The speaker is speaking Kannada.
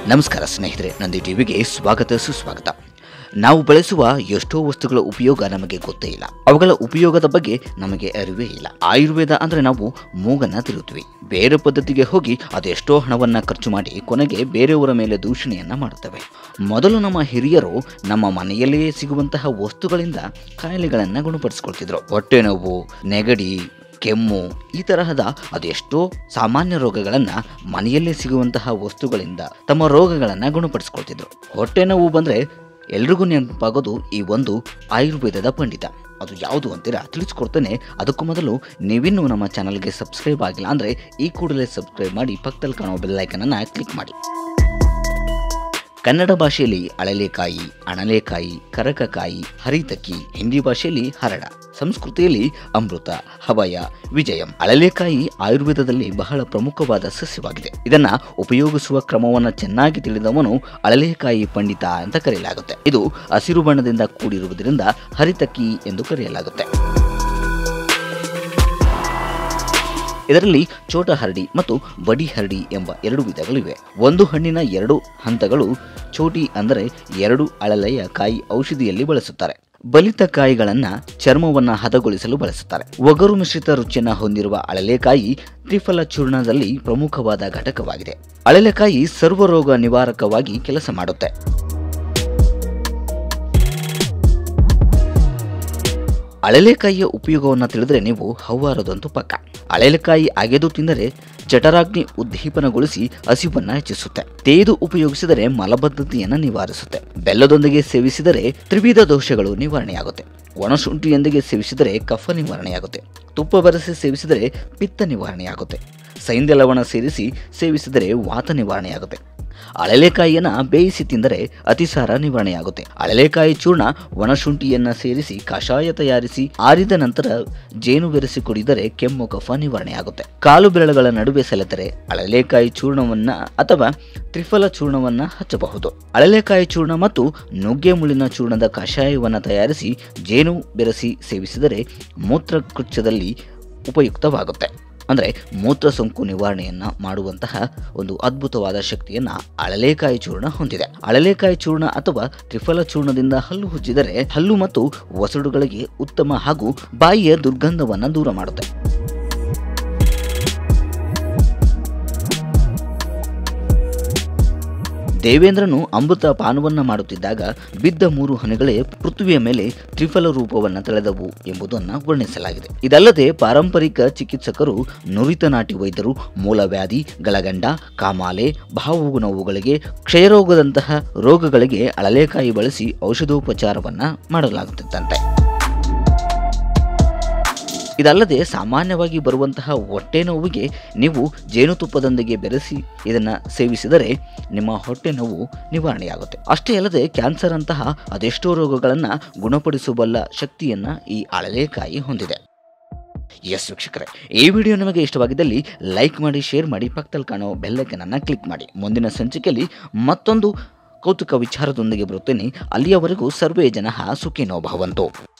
ನಮಸ್ಕಾರ ಸ್ನೇಹಿತರೆ ನಂದಿ ಟಿವಿಗೆ ಸ್ವಾಗತ ಸುಸ್ವಾಗತ ನಾವು ಬಳಸುವ ಎಷ್ಟೋ ವಸ್ತುಗಳ ಉಪಯೋಗ ನಮಗೆ ಗೊತ್ತೇ ಇಲ್ಲ ಅವುಗಳ ಉಪಯೋಗದ ಬಗ್ಗೆ ನಮಗೆ ಅರಿವೇ ಇಲ್ಲ ಆಯುರ್ವೇದ ಅಂದ್ರೆ ನಾವು ಮೂಗನ್ನ ತಿರುತ್ತೀವಿ ಬೇರೆ ಪದ್ಧತಿಗೆ ಹೋಗಿ ಅದೆಷ್ಟೋ ಹಣವನ್ನ ಖರ್ಚು ಮಾಡಿ ಕೊನೆಗೆ ಬೇರೆಯವರ ಮೇಲೆ ದೂಷಣೆಯನ್ನ ಮಾಡುತ್ತವೆ ಮೊದಲು ನಮ್ಮ ಹಿರಿಯರು ನಮ್ಮ ಮನೆಯಲ್ಲಿಯೇ ಸಿಗುವಂತಹ ವಸ್ತುಗಳಿಂದ ಕಾಯಿಲೆಗಳನ್ನ ಗುಣಪಡಿಸಿಕೊಳ್ತಿದ್ರು ಹೊಟ್ಟೆ ನೋವು ನೆಗಡಿ ಕೆಮ್ಮು ಈ ತರಹದ ಅದೆಷ್ಟೋ ಸಾಮಾನ್ಯ ರೋಗಗಳನ್ನು ಮನೆಯಲ್ಲೇ ಸಿಗುವಂತಹ ವಸ್ತುಗಳಿಂದ ತಮ್ಮ ರೋಗಗಳನ್ನು ಗುಣಪಡಿಸ್ಕೊಳ್ತಿದ್ರು ಹೊಟ್ಟೆ ನೋವು ಬಂದರೆ ಎಲ್ರಿಗೂ ನೆನಪಾಗೋದು ಈ ಒಂದು ಆಯುರ್ವೇದದ ಪಂಡಿತ ಅದು ಯಾವುದು ಅಂತೀರಾ ತಿಳಿಸ್ಕೊಡ್ತೇನೆ ಅದಕ್ಕೂ ಮೊದಲು ನೀವಿನ್ನೂ ನಮ್ಮ ಚಾನಲ್ಗೆ ಸಬ್ಸ್ಕ್ರೈಬ್ ಆಗಿಲ್ಲ ಅಂದರೆ ಈ ಕೂಡಲೇ ಸಬ್ಸ್ಕ್ರೈಬ್ ಮಾಡಿ ಪಕ್ಕದಲ್ಲಿ ಕಾಣುವ ಬೆಲ್ಲೈಕನನ್ನು ಕ್ಲಿಕ್ ಮಾಡಿ ಕನ್ನಡ ಭಾಷೆಯಲ್ಲಿ ಅಳಲೆಕಾಯಿ ಅಣಲೆಕಾಯಿ ಕರಕಕಾಯಿ ಹರಿತಕ್ಕಿ ಹಿಂದಿ ಭಾಷೆಯಲ್ಲಿ ಹರಡ ಸಂಸ್ಕೃತಿಯಲ್ಲಿ ಅಮೃತ ಹವಯ ವಿಜಯಂ ಅಳಲೆಕಾಯಿ ಆಯುರ್ವೇದದಲ್ಲಿ ಬಹಳ ಪ್ರಮುಖವಾದ ಸಸ್ಯವಾಗಿದೆ ಇದನ್ನ ಉಪಯೋಗಿಸುವ ಕ್ರಮವನ್ನು ಚೆನ್ನಾಗಿ ತಿಳಿದವನು ಅಳಲೆಕಾಯಿ ಪಂಡಿತ ಅಂತ ಕರೆಯಲಾಗುತ್ತೆ ಇದು ಹಸಿರು ಬಣ್ಣದಿಂದ ಕೂಡಿರುವುದರಿಂದ ಹರಿತಕ್ಕಿ ಎಂದು ಕರೆಯಲಾಗುತ್ತೆ ಇದರಲ್ಲಿ ಚೋಟ ಹರಡಿ ಮತ್ತು ಬಡಿ ಹರಡಿ ಎಂಬ ಎರಡು ವಿಧಗಳಿವೆ ಒಂದು ಹಣ್ಣಿನ ಎರಡು ಹಂತಗಳು ಚೋಟಿ ಅಂದರೆ ಎರಡು ಅಳಲೆಯ ಕಾಯಿ ಔಷಧಿಯಲ್ಲಿ ಬಳಸುತ್ತಾರೆ ಬಲಿತ ಕಾಯಿಗಳನ್ನ ಚರ್ಮವನ್ನ ಹದಗೊಳಿಸಲು ಬಳಸುತ್ತಾರೆ ಒಗರು ಮಿಶ್ರಿತ ರುಚಿಯನ್ನ ಹೊಂದಿರುವ ಅಳಲೆಕಾಯಿ ತ್ರಿಫಲ ಚೂರ್ಣದಲ್ಲಿ ಪ್ರಮುಖವಾದ ಘಟಕವಾಗಿದೆ ಅಳಲೆಕಾಯಿ ಸರ್ವರೋಗ ನಿವಾರಕವಾಗಿ ಕೆಲಸ ಮಾಡುತ್ತೆ ಅಳಲೆಕಾಯಿಯ ಉಪಯೋಗವನ್ನು ತಿಳಿದ್ರೆ ನೀವು ಹವ್ವಾರದಂತೂ ಪಕ್ಕ ಅಳಲೆಕಾಯಿ ಅಗೆದು ತಿಂದರೆ ಜಠರಾಗ್ನಿ ಉದ್ದೀಪನಗೊಳಿಸಿ ಹಸಿವನ್ನ ಹೆಚ್ಚಿಸುತ್ತೆ ತೇದು ಉಪಯೋಗಿಸಿದರೆ ಮಲಬದ್ಧತೆಯನ್ನು ನಿವಾರಿಸುತ್ತೆ ಬೆಲ್ಲದೊಂದಿಗೆ ಸೇವಿಸಿದರೆ ತ್ರಿವಿಧ ದೋಷಗಳು ನಿವಾರಣೆಯಾಗುತ್ತೆ ಒಣಶುಂಠಿಯೊಂದಿಗೆ ಸೇವಿಸಿದರೆ ಕಫ ನಿವಾರಣೆಯಾಗುತ್ತೆ ತುಪ್ಪ ಬೆರೆಸಿ ಸೇವಿಸಿದರೆ ಪಿತ್ತ ನಿವಾರಣೆಯಾಗುತ್ತೆ ಸೈಂಧ್ಯ ಲವಣ ಸೇರಿಸಿ ಸೇವಿಸಿದರೆ ವಾತ ನಿವಾರಣೆಯಾಗುತ್ತೆ ಅಳಲೆಕಾಯಿಯನ್ನ ಬೇಯಿಸಿ ತಿಂದರೆ ಅತಿಸಾರ ನಿವಾರಣೆಯಾಗುತ್ತೆ ಅಳಲೆಕಾಯಿ ಚೂರ್ಣ ಒಣಶುಂಠಿಯನ್ನ ಸೇರಿಸಿ ಕಷಾಯ ತಯಾರಿಸಿ ಆರಿದ ನಂತರ ಜೇನು ಬೆರೆಸಿ ಕುಡಿದರೆ ಕೆಮ್ಮು ಕಫ ನಿವಾರಣೆಯಾಗುತ್ತೆ ಕಾಲು ಬೆರಳುಗಳ ನಡುವೆ ಸೆಳೆದರೆ ಅಳಲೆಕಾಯಿ ಚೂರ್ಣವನ್ನ ಅಥವಾ ತ್ರಿಫಲ ಚೂರ್ಣವನ್ನ ಹಚ್ಚಬಹುದು ಅಳಲೆಕಾಯಿ ಚೂರ್ಣ ಮತ್ತು ನುಗ್ಗೆ ಮುಳ್ಳಿನ ಚೂರ್ಣದ ಕಷಾಯವನ್ನ ತಯಾರಿಸಿ ಜೇನು ಬೆರೆಸಿ ಸೇವಿಸಿದರೆ ಮೂತ್ರಕೃಚ್ಛದಲ್ಲಿ ಉಪಯುಕ್ತವಾಗುತ್ತೆ ಅಂದರೆ ಮೂತ್ರ ಸೋಂಕು ನಿವಾರಣೆಯನ್ನ ಮಾಡುವಂತಹ ಒಂದು ಅದ್ಭುತವಾದ ಶಕ್ತಿಯನ್ನ ಅಳಲೆಕಾಯಿ ಚೂರ್ಣ ಹೊಂದಿದೆ ಅಳಲೆಕಾಯಿ ಚೂರ್ಣ ಅಥವಾ ತ್ರಿಫಲ ಚೂರ್ಣದಿಂದ ಹಲ್ಲು ಉಜ್ಜಿದರೆ ಹಲ್ಲು ಮತ್ತು ಒಸಡುಗಳಿಗೆ ಉತ್ತಮ ಹಾಗೂ ಬಾಯಿಯ ದುರ್ಗಂಧವನ್ನ ದೂರ ಮಾಡುತ್ತೆ ದೇವೇಂದ್ರನು ಅಮೃತ ಪಾನವನ್ನ ಮಾಡುತ್ತಿದ್ದಾಗ ಬಿದ್ದ ಮೂರು ಹನಿಗಳೇ ಪೃಥ್ವಿಯ ಮೇಲೆ ತ್ರಿಫಲ ರೂಪವನ್ನು ತಳೆದವು ಎಂಬುದನ್ನು ವರ್ಣಿಸಲಾಗಿದೆ ಇದಲ್ಲದೆ ಪಾರಂಪರಿಕ ಚಿಕಿತ್ಸಕರು ನುರಿತ ನಾಟಿ ವೈದ್ಯರು ಮೂಲವ್ಯಾಧಿ ಗಳಗಂಡ ಕಾಮಾಲೆ ಭಾವು ನೋವುಗಳಿಗೆ ಕ್ಷಯರೋಗದಂತಹ ರೋಗಗಳಿಗೆ ಅಳಲೆಕಾಯಿ ಬಳಸಿ ಔಷಧೋಪಚಾರವನ್ನ ಮಾಡಲಾಗುತ್ತಿತ್ತಂತೆ ಇದಲ್ಲದೆ ಸಾಮಾನ್ಯವಾಗಿ ಬರುವಂತಹ ಹೊಟ್ಟೆ ನೋವಿಗೆ ನೀವು ಜೇನುತುಪ್ಪದೊಂದಿಗೆ ಬೆರೆಸಿ ಇದನ್ನು ಸೇವಿಸಿದರೆ ನಿಮ್ಮ ಹೊಟ್ಟೆ ನೋವು ನಿವಾರಣೆಯಾಗುತ್ತೆ ಅಷ್ಟೇ ಅಲ್ಲದೆ ಕ್ಯಾನ್ಸರ್ ಅಂತಹ ಅದೆಷ್ಟೋ ರೋಗಗಳನ್ನು ಗುಣಪಡಿಸಬಲ್ಲ ಶಕ್ತಿಯನ್ನು ಈ ಅಳಲೆಕಾಯಿ ಹೊಂದಿದೆ ಎಸ್ ವೀಕ್ಷಕರೇ ಈ ವಿಡಿಯೋ ನಿಮಗೆ ಇಷ್ಟವಾಗಿದ್ದಲ್ಲಿ ಲೈಕ್ ಮಾಡಿ ಶೇರ್ ಮಾಡಿ ಪಕ್ಕದಲ್ಲಿ ಕಾಣೋ ಬೆಲ್ಲೈಕನನ್ನು ಕ್ಲಿಕ್ ಮಾಡಿ ಮುಂದಿನ ಸಂಚಿಕೆಯಲ್ಲಿ ಮತ್ತೊಂದು ಕೌತುಕ ವಿಚಾರದೊಂದಿಗೆ ಬರುತ್ತೇನೆ ಅಲ್ಲಿಯವರೆಗೂ ಸರ್ವೇ ಜನ ಸುಖಿನೋ ಭವಂತು